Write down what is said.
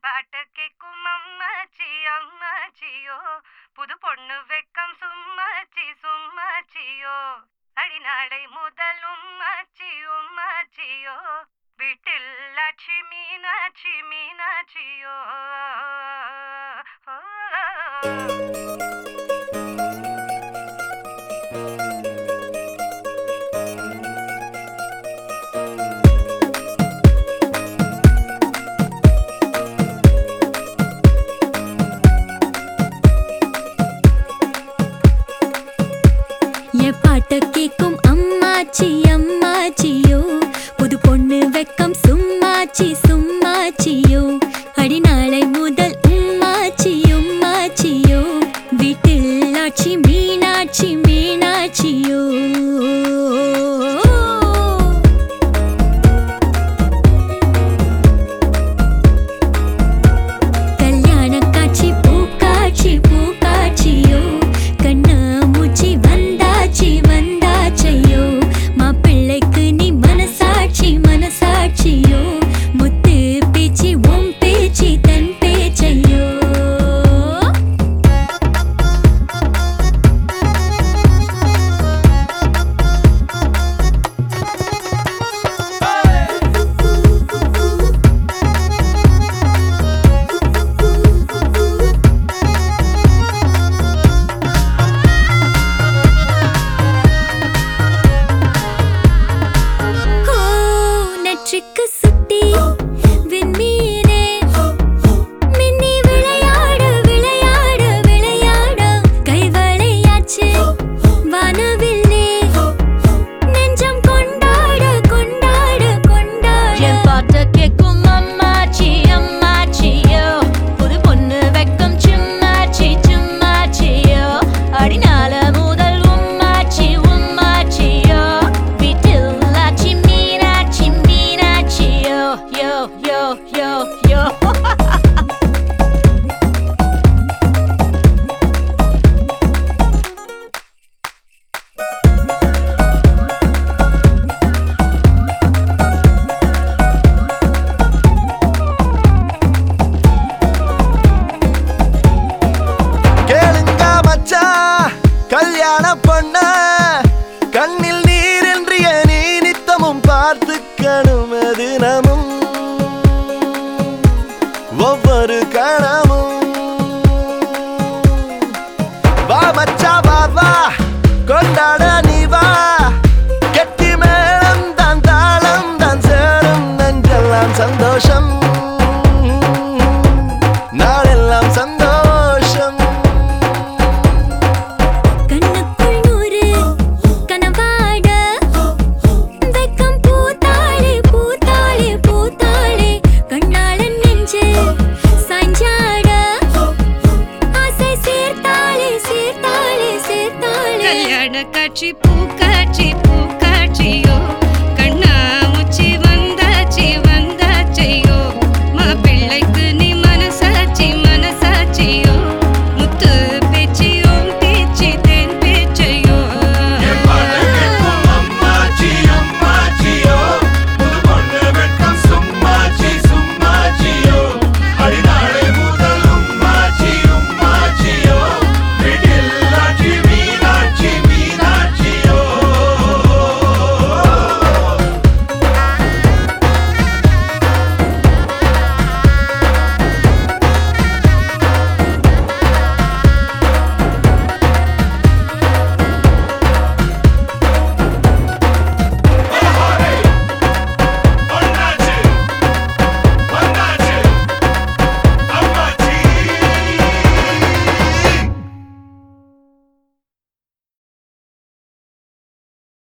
பாட்டு கேக்கும் அம்மாச்சி அம்மாச்சியோ புது பொண்ணு வெக்கம் சும்மாச்சி சும்மாச்சியோ அடிநாளை முதல் உம்மாச்சி உம்மாச்சியோ வீட்டில் லட்சுமி மீனாட்சி மீனாட்சியோ என் பாட்ட கேக்கும் அம்மாச்சி அம்மாச்சியோ புது பொண்ணு வெக்கம் சும்மாச்சி சும்மாச்சியோ அடி நாளை முதல் உம்மாச்சி உம்மாச்சியோ வீட்டில் ஆட்சி மீனாட்சி மீனாட்சியோ கல்யாண காட்சி பூக்காட்சி பூக்காட்சியோ கண்ணா மூச்சி வந்தாச்சி வந்தாச்சையோ மாப்பிள்ளைக்கு நீ மனசாட்சி மனசாட்சியோ முத்து பேச்சு உன் பேச்சு தன் பேச்சையோ ஓ நெற்றிக்கு சுட்டி விண்மீனே மின்னி விளையாட விளையாட விளையாட கைவளையாச்சு வானவில்லே நெஞ்சம் கொண்டாட கொண்டாட கொண்டாட என் பாட்ட கேக்கும் அம்மாச்சி அம்மாச்சியோ புது பொண்ணு வெக்கம் சும்மாச்சி சும்மாச்சியோ அடிநாள முதல் உம்மாச்சி உம்மாச்சியோ வீட்டில் ஆச்சி மீனாட்சி மீனாட்சியோ யோ யோ யோ யோ கேளுங்க மச்சா கல்யாண பொண்ண கண்ணில் நீரின்றிய நீ நித்தமும் பார்த்துக்கணும் தினமும் ஒவ்வொரு கணமும்